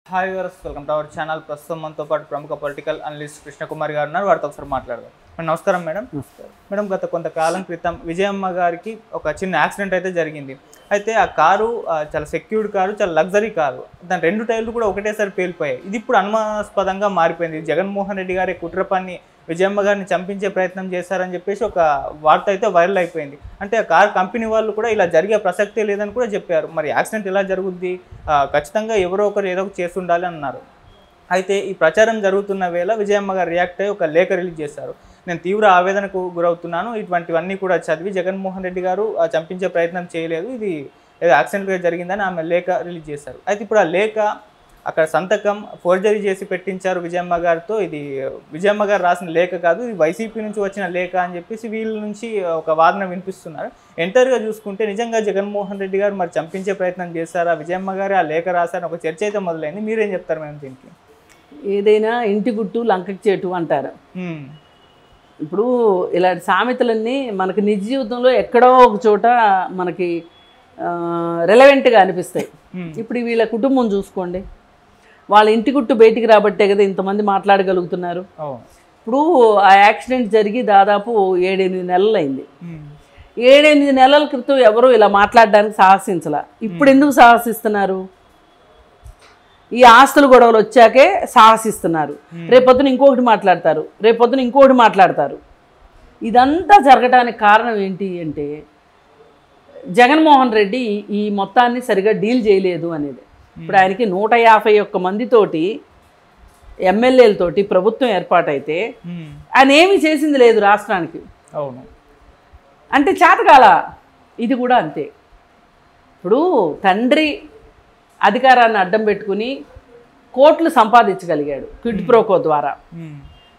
Hi గారు welcome to our channel ప్రస్తుతం మనతో పాటు ప్రముఖ పొలిటికల్ అనలిస్ట్ కృష్ణకుమార్ గారు ఉన్నారు వారితో ఒకసారి మాట్లాడదాం మేడం, నమస్కారం మేడం నమస్కారం మేడం గత కొంతకాలం క్రితం విజయమ్మ గారికి ఒక చిన్న యాక్సిడెంట్ అయితే జరిగింది అయితే ఆ కారు ఆ, చాలా సెక్యూర్డ్ కారు చాలా లగ్జరీ కారు దాని రెండు టైర్లు కూడా ఒకటేసారి పేలిపోయాయి ఇది ఇప్పుడు అనుమానాస్పదంగా మారిపోయింది జగన్మోహన్ రెడ్డి గారి కుట్ర పన్ని విజయమ్మ గారిని చంపించే ప్రయత్నం చేశారని చెప్పేసి ఒక వార్త అయితే వైరల్ అయిపోయింది అంటే ఆ కార్ కంపెనీ వాళ్ళు కూడా ఇలా జరిగే ప్రసక్తే లేదని కూడా చెప్పారు మరి యాక్సిడెంట్ ఎలా జరుగుద్ది ఆ, ఖచ్చితంగా ఎవరో ఒకరు ఏదో ఒకటి చేసి ఉండాలి అన్నారు అయితే ఈ ప్రచారం జరుగుతున్న వేళ విజయమ్మ గారు రియాక్ట్ అయ్యి ఒక లేఖ రిలీజ్ చేశారు నేను తీవ్ర ఆవేదనకు గురవుతున్నాను ఇటువంటివన్నీ కూడా చదివి జగన్మోహన్ రెడ్డి గారు ఆ, చంపించే ప్రయత్నం చేయలేదు ఇది ఏదో యాక్సిడెంట్గా జరిగిందని ఆమె లేఖ రిలీజ్ చేశారు అయితే ఇప్పుడు ఆ లేఖ అక్కడ సంతకం ఫోర్జరీ చేసి పెట్టించారు విజయమ్మ గారితో ఇది విజయమ్మ గారు రాసిన లేఖ కాదు ఇది వైసీపీ నుంచి వచ్చిన లేఖ అని చెప్పేసి వీళ్ళ నుంచి ఒక వాదన వినిపిస్తున్నారు ఎంటర్గా చూసుకుంటే నిజంగా జగన్మోహన్ రెడ్డి గారు మరి చంపించే ప్రయత్నం చేశారా విజయమ్మ గారు ఆ లేఖ రాశారని ఒక చర్చ అయితే మొదలైంది మీరేం చెప్తారు మేము దీనికి ఏదైనా ఇంటి గుట్టు లంకకి చేటు అంటారు హ్మ్. ఇప్పుడు ఇలాంటి సామెతలన్నీ మనకి నిజ జీవితంలో ఎక్కడో ఒక చోట మనకి రెలవెంట్గా అనిపిస్తాయి హ్మ్. ఇప్పుడు వీళ్ళ కుటుంబం చూసుకోండి వాళ్ళ ఇంటి గుట్టు బయటికి రాబట్టే కదా ఇంతమంది మాట్లాడగలుగుతున్నారు అవును ఇప్పుడు ఆ యాక్సిడెంట్ జరిగి దాదాపు ఏడెనిమిది నెలలు అయింది హ్మ్. ఏడెనిమిది నెలల క్రితం ఎవరు ఇలా మాట్లాడడానికి సాహసించాల ఇప్పుడు ఎందుకు సాహసిస్తున్నారు ఈ ఆస్తుల గొడవలు వచ్చాకే సాహసిస్తున్నారు రేపొద్దున ఇంకొకటి మాట్లాడతారు రేపొద్దున ఇంకొకటి మాట్లాడతారు ఇదంతా జరగడానికి కారణం ఏంటి అంటే జగన్మోహన్ రెడ్డి ఈ మొత్తాన్ని సరిగా డీల్ చేయలేదు అనేది ఇప్పుడు ఆయనకి నూట యాభై ఒక్క మందితోటి ఎమ్మెల్యేలతోటి ప్రభుత్వం ఏర్పాటైతే హ్మ్. ఆయన ఏమీ చేసింది లేదు రాష్ట్రానికి అవును అంటే చేతకాల ఇది కూడా అంతే ఇప్పుడు తండ్రి అధికారాన్ని అడ్డం పెట్టుకుని కోట్లు సంపాదించగలిగాడు క్విడ్ ప్రోకో ద్వారా హ్మ్.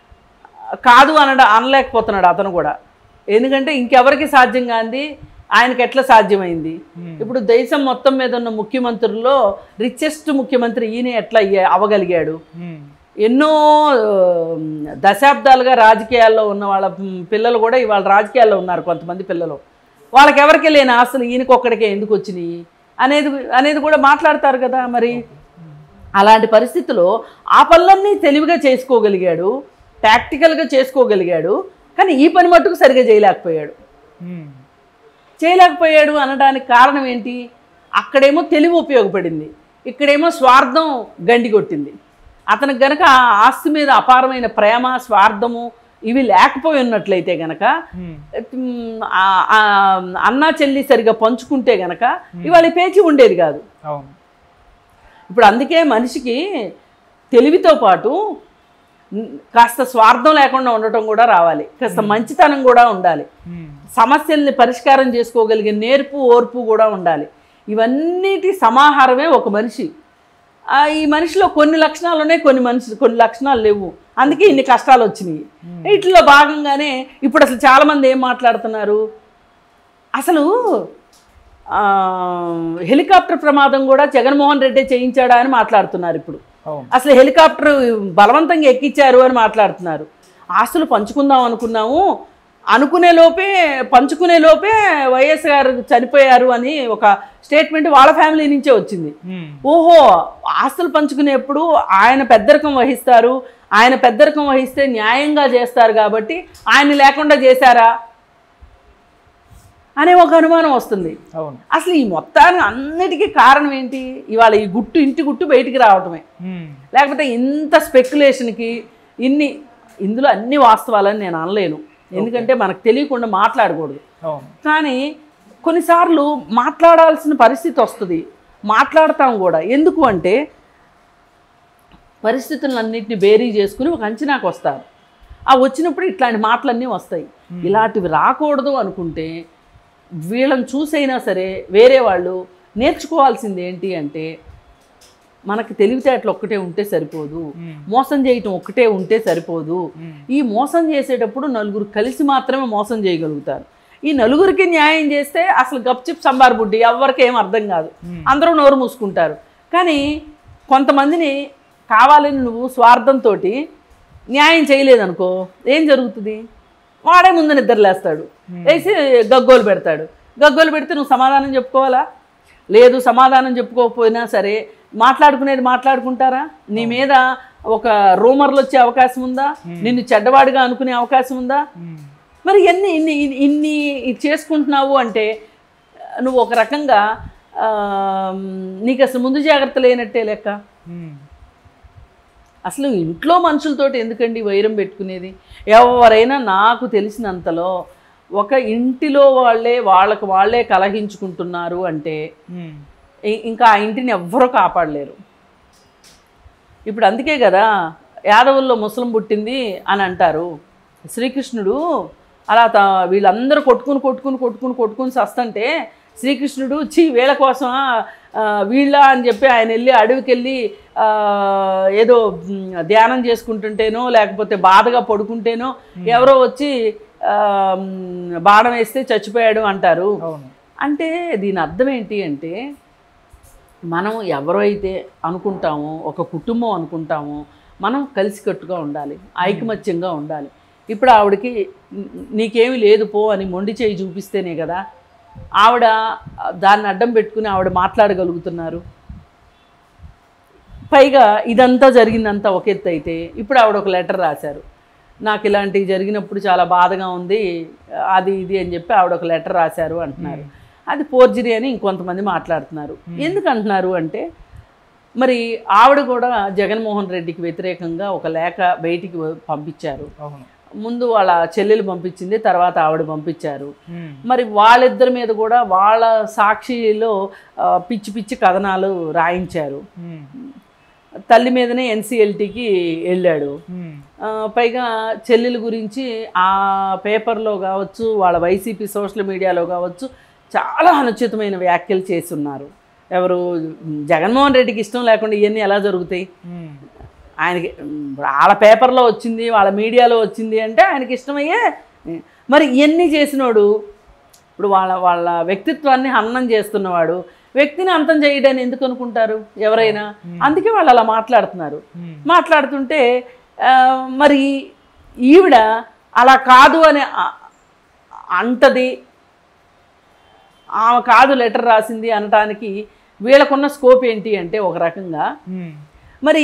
కాదు అనడ అనలేకపోతున్నాడు అతను కూడా ఎందుకంటే ఇంకెవరికి సాధ్యం కాంది ఆయనకి ఎట్లా సాధ్యమైంది Hmm. ఇప్పుడు దేశం మొత్తం మీద ఉన్న ముఖ్యమంత్రుల్లో రిచెస్ట్ ముఖ్యమంత్రి ఈయన ఎట్లా అయ్యా అవ్వగలిగాడు హ్మ్. ఎన్నో ఆ, దశాబ్దాలుగా రాజకీయాల్లో ఉన్న వాళ్ళ మ్, పిల్లలు కూడా ఇవాళ రాజకీయాల్లో ఉన్నారు కొంతమంది పిల్లలు వాళ్ళకి ఎవరికి లేని ఆస్తులు ఈయనకి ఒక్కడికే ఎందుకు వచ్చినాయి అనేది అనేది కూడా మాట్లాడతారు కదా మరి అలాంటి పరిస్థితిలో ఆ పనులన్నీ తెలివిగా చేసుకోగలిగాడు ప్రాక్టికల్గా చేసుకోగలిగాడు కానీ ఈ పని మట్టుకు సరిగా చేయలేకపోయాడు హ్మ్. చేయలేకపోయాడు అనడానికి కారణం ఏంటి అక్కడేమో తెలివి ఉపయోగపడింది ఇక్కడేమో స్వార్థం గండి కొట్టింది అతనికి గనక ఆ ఆస్తి మీద అపారమైన ప్రేమ స్వార్థము ఇవి లేకపోయి ఉన్నట్లయితే గనక హ్మ్. ఉమ్, ఆ- ఆ అన్నా చెల్లి సరిగా పంచుకుంటే గనక ఇవాళ ఈ పేచి ఉండేది కాదు అవును ఇప్పుడు అందుకే మనిషికి తెలివితో పాటు ఉమ్, కాస్త స్వార్థం లేకుండా ఉండటం కూడా రావాలి కాస్త మంచితనం కూడా ఉండాలి హ్మ్. సమస్యల్ని పరిష్కారం చేసుకోగలిగే నేర్పు ఓర్పు కూడా ఉండాలి ఇవన్నిటి సమాహారమే ఒక మనిషి ఆ, ఈ మనిషిలో కొన్ని లక్షణాలు ఉన్నాయి కొన్ని మనిషి కొన్ని లక్షణాలు లేవు అందుకే ఇన్ని కష్టాలు వచ్చినాయి వీటిలో భాగంగానే ఇప్పుడు అసలు చాలామంది ఏం మాట్లాడుతున్నారు అసలు ఆ, హెలికాప్టర్ ప్రమాదం కూడా జగన్మోహన్ రెడ్డి చేయించాడా అని మాట్లాడుతున్నారు ఇప్పుడు అవును అసలు హెలికాప్టర్ బలవంతంగా ఎక్కించారు అని మాట్లాడుతున్నారు ఆస్తులు పంచుకుందాం అనుకున్నాము అనుకునే లోపే పంచుకునే లోపే వైఎస్ గారు చనిపోయారు అని ఒక స్టేట్మెంట్ వాళ్ళ ఫ్యామిలీ నుంచే వచ్చింది హ్మ్. ఓహో ఆస్తులు పంచుకునేప్పుడు ఆయన పెద్దరికం వహిస్తారు ఆయన పెద్దరికం వహిస్తే న్యాయంగా చేస్తారు కాబట్టి ఆయన లేకుండా చేశారా అనే ఒక అనుమానం వస్తుంది అవును అసలు ఈ మొత్తానికి అన్నిటికీ కారణం ఏంటి ఇవాళ ఈ గుట్టు ఇంటి గుట్టు బయటికి రావటమే హ్మ్. లేకపోతే ఇంత స్పెక్యులేషన్కి ఇన్ని ఇందులో అన్ని వాస్తవాలని నేను అనలేను ఎందుకంటే మనకు తెలియకుండా మాట్లాడకూడదు అవును కానీ కొన్నిసార్లు మాట్లాడాల్సిన పరిస్థితి వస్తుంది మాట్లాడతాం కూడా ఎందుకు అంటే పరిస్థితులన్నింటిని బేరీ చేసుకుని ఒక అంచనాకు వస్తారు ఆ వచ్చినప్పుడు ఇట్లాంటి మాటలన్నీ వస్తాయి ఇలాంటివి రాకూడదు అనుకుంటే వీళ్ళని చూసైనా సరే వేరే వాళ్ళు నేర్చుకోవాల్సింది ఏంటి అంటే మనకి తెలివితేటలు ఒక్కటే ఉంటే సరిపోదు హ్మ్. మోసం చేయటం ఒక్కటే ఉంటే సరిపోదు హ్మ్. ఈ మోసం చేసేటప్పుడు నలుగురు కలిసి మాత్రమే మోసం చేయగలుగుతారు ఈ నలుగురికి న్యాయం చేస్తే అసలు గప్చిప్ సంబార్ బుడ్డి ఎవరికి ఏం అర్థం కాదు Hmm. అందరూ నోరు మూసుకుంటారు కానీ కొంతమందిని కావాలని నువ్వు స్వార్థంతో న్యాయం చేయలేదనుకో ఏం జరుగుతుంది వాడే ముందు నిద్రలేస్తాడు వేసి గగ్గోలు పెడతాడు గగ్గోలు పెడితే నువ్వు సమాధానం చెప్పుకోవాలా లేదు సమాధానం చెప్పుకోకపోయినా సరే మాట్లాడుకునేది మాట్లాడుకుంటారా నీ మీద ఒక రూమర్లు వచ్చే అవకాశం ఉందా నిన్ను చెడ్డవాడిగా అనుకునే అవకాశం ఉందా ఉమ్. మరి ఇన్ని ఇన్ని ఇన్ని- ఇన్ని ఇది చేసుకుంటున్నావు అంటే నువ్వు ఒక రకంగా ఆ, నీకు అసలు ముందు జాగ్రత్త లేనట్టే లెక్క ఉమ్. అసలు ఇంట్లో మనుషులతోటి ఎందుకండి వైరం పెట్టుకునేది ఎవరైనా నాకు తెలిసినంతలో ఒక ఇంటిలో వాళ్ళే వాళ్ళకు వాళ్ళే కలహించుకుంటున్నారు అంటే ఉమ్. ఇ- ఇంకా ఆ ఇంటిని ఎవ్వరూ కాపాడలేరు ఇప్పుడు అందుకే కదా యాదవుల్లో ముసలం పుట్టింది అని అంటారు శ్రీకృష్ణుడు అలా త వీళ్ళందరూ కొట్టుకుని కొట్టుకుని కొట్టుకుని కొట్టుకుని సస్తంటే శ్రీకృష్ణుడు చీ వీళ్ళ కోసమా ఆ, వీళ్ళ అని చెప్పి ఆయన వెళ్ళి అడవికి వెళ్ళి ఆ, ఏదో మ్, ధ్యానం చేసుకుంటుంటేనో లేకపోతే బాధగా పడుకుంటేనో ఎవరో వచ్చి ఆ, మ్, బాణం వేస్తే చచ్చిపోయాడు అంటారు అవును అంటే దీని అర్థం ఏంటి అంటే మనం ఎవరైతే అనుకుంటామో ఒక కుటుంబం అనుకుంటామో మనం కలిసికట్టుగా ఉండాలి ఐకమత్యంగా ఉండాలి ఇప్పుడు ఆవిడకి "నీ- నీకేమీ లేదు పో అని మొండి చేయి చూపిస్తేనే కదా ఆవిడ దాన్ని అడ్డం పెట్టుకుని ఆవిడ మాట్లాడగలుగుతున్నారు పైగా ఇదంతా జరిగిందంతా ఒక ఎత్తు అయితే ఇప్పుడు ఆవిడ ఒక లెటర్ రాశారు నాకు ఇలాంటివి జరిగినప్పుడు చాలా బాధగా ఉంది అది ఇది అని చెప్పి ఆవిడ ఒక లెటర్ రాశారు అంటున్నారు అది ఫోర్జరీ అని ఇంకొంతమంది మాట్లాడుతున్నారు ఎందుకు అంటున్నారు అంటే మరి ఆవిడ కూడా జగన్మోహన్ రెడ్డికి వ్యతిరేకంగా ఒక లేఖ బయటికి పంపించారు అవును ముందు వాళ్ళ చెల్లెలు పంపించింది తర్వాత ఆవిడ పంపించారు ఉమ్. మరి వాళ్ళిద్దరి మీద కూడా వాళ్ళ సాక్షిలో ఆ, పిచ్చి పిచ్చి కథనాలు రాయించారు ఉమ్. తల్లి మీదనే ఎన్సీఎల్టీకి వెళ్ళాడు ఉమ్. ఆ, పైగా చెల్లెల గురించి ఆ పేపర్లో కావచ్చు వాళ్ళ వైసీపీ సోషల్ మీడియాలో కావచ్చు చాలా అనుచితమైన వ్యాఖ్యలు చేస్తున్నారు ఎవరు జగన్మోహన్ రెడ్డికి ఇష్టం లేకుండా ఇవన్నీ ఎలా జరుగుతాయి ఉమ్. ఆయనకి ఉమ్, వాళ్ళ పేపర్లో వచ్చింది వాళ్ళ మీడియాలో వచ్చింది అంటే ఆయనకి ఇష్టమయ్యే మరి ఇవన్నీ చేసినోడు ఇప్పుడు వాళ్ళ వాళ్ళ వ్యక్తిత్వాన్ని హననం చేస్తున్నవాడు వ్యక్తిని అంతం చేయడాన్ని ఎందుకు అనుకుంటారు ఎవరైనా అందుకే వాళ్ళు అలా మాట్లాడుతున్నారు ఉమ్. మాట్లాడుతుంటే ఆ, మరి ఈవిడ అలా కాదు అని అ- అంటది ఆమె కాదు లెటర్ రాసింది అనటానికి వీళ్ళకున్న స్కోప్ ఏంటి అంటే ఒక రకంగా ఉమ్. మరి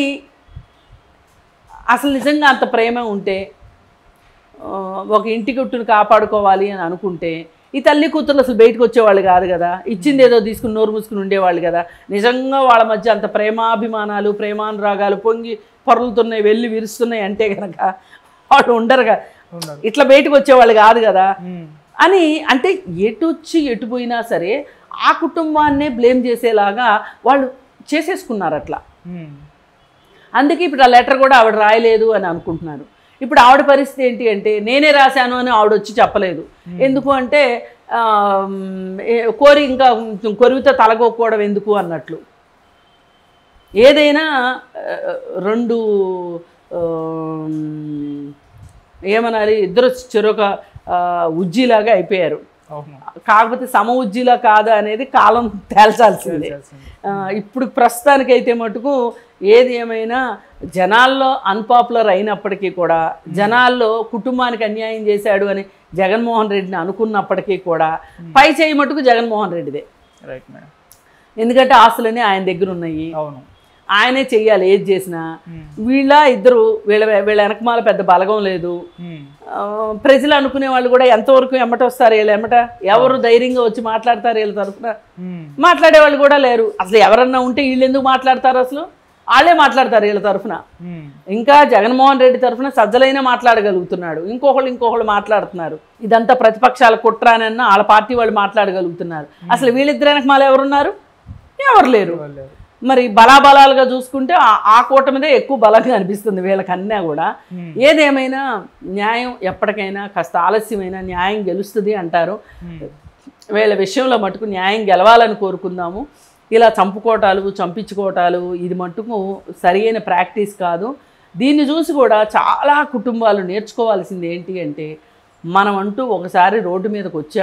అసలు నిజంగా అంత ప్రేమ ఉంటే ఆ, ఒక ఇంటి గుట్టును కాపాడుకోవాలి అని అనుకుంటే ఈ తల్లి కూతురు అసలు బయటకు వచ్చేవాళ్ళు కాదు కదా ఇచ్చింది ఏదో తీసుకుని నోరు మూసుకుని ఉండేవాళ్ళు కదా నిజంగా వాళ్ళ మధ్య అంత ప్రేమాభిమానాలు ప్రేమానురాగాలు పొంగి పొరలుతున్నాయి వెళ్ళి విరుస్తున్నాయి అంటే కనుక వాళ్ళు ఉండరుగా ఉండరు. ఇట్లా బయటకు వచ్చేవాళ్ళు కాదు కదా ఉమ్. అని అంటే ఎటు వచ్చి ఎటు పోయినా సరే ఆ కుటుంబాన్నే బ్లేమ్ చేసేలాగా వాళ్ళు చేసేసుకున్నారు అట్లా ఉమ్. అందుకే ఇప్పుడు ఆ లెటర్ కూడా ఆవిడ రాయలేదు అని అనుకుంటున్నారు ఇప్పుడు ఆవిడ పరిస్థితి ఏంటి అంటే నేనే రాశాను అని ఆవిడ వచ్చి చెప్పలేదు ఎందుకు అంటే ఆ, ఏ- కోరి ఇంకా కొంచెం కొరివితో తలగొక్కోవడం ఎందుకు అన్నట్లు ఏదైనా ఆ, రెండు ఆ, ఏమనాలి ఇద్దరు చెరొక ఆ, ఉజ్జీలాగా అయిపోయారు అవును కాకపోతే సమ ఉజ్జీలా కాదా అనేది కాలం తేల్చాల్సిందే తెలిసింది. ఆ, ఇప్పుడు ప్రస్తుతానికైతే మటుకు ఏది ఏమైనా జనాల్లో అన్పాపులర్ అయినప్పటికీ కూడా జనాల్లో కుటుంబానికి అన్యాయం చేశాడు అని జగన్మోహన్ రెడ్డిని అనుకున్నప్పటికీ కూడా పై చేయి మటుకు జగన్మోహన్ రెడ్డిదే రైట్ మేడం ఎందుకంటే ఆస్తులన్నీ ఆయన దగ్గర ఉన్నాయి అవును ఆయనే చెయ్యాలి ఏది చేసినా ఉమ్. వీళ్ళ ఇద్దరు వీళ్ళ వీళ్ళ వెనకమాల పెద్ద బలగం లేదు ఉమ్. ఆ, ప్రజలు అనుకునే వాళ్ళు కూడా ఎంతవరకు ఎమ్మట వస్తారు వీళ్ళు ఎమ్మట ఎవరు ధైర్యంగా వచ్చి మాట్లాడతారు వీళ్ళ తరఫున ఉమ్. మాట్లాడే వాళ్ళు కూడా లేరు అసలు ఎవరన్నా ఉంటే వీళ్ళు ఎందుకు మాట్లాడతారు అసలు వాళ్ళే మాట్లాడతారు వీళ్ళ తరఫున ఉమ్. ఇంకా జగన్మోహన్ రెడ్డి తరఫున సజ్జలైన మాట్లాడగలుగుతున్నాడు ఇంకొకళ్ళు ఇంకొకళ్ళు మాట్లాడుతున్నారు ఇదంతా ప్రతిపక్షాల కుట్రానన్న వాళ్ళ పార్టీ వాళ్ళు మాట్లాడగలుగుతున్నారు అసలు వీళ్ళిద్దరు వెనక మాల ఎవరున్నారు ఎవరు లేరు వాళ్ళు మరి బలాబలాలుగా చూసుకుంటే ఆ- ఆ కూటమిదే ఎక్కువ బలంగా అనిపిస్తుంది వీళ్ళకన్నా కూడా ఉమ్. ఏదేమైనా న్యాయం ఎప్పటికైనా కాస్త ఆలస్యమైన న్యాయం గెలుస్తుంది అంటారు ఉమ్. వీళ్ళ విషయంలో మటుకు న్యాయం గెలవాలని కోరుకుందాము ఇలా చంపుకోవటాలు చంపించుకోవటాలు ఇది మటుకు సరియైన ప్రాక్టీస్ కాదు దీన్ని చూసి కూడా చాలా కుటుంబాలు నేర్చుకోవాల్సింది ఏంటి అంటే మనం అంటూ ఒకసారి రోడ్డు మీదకి వచ్చా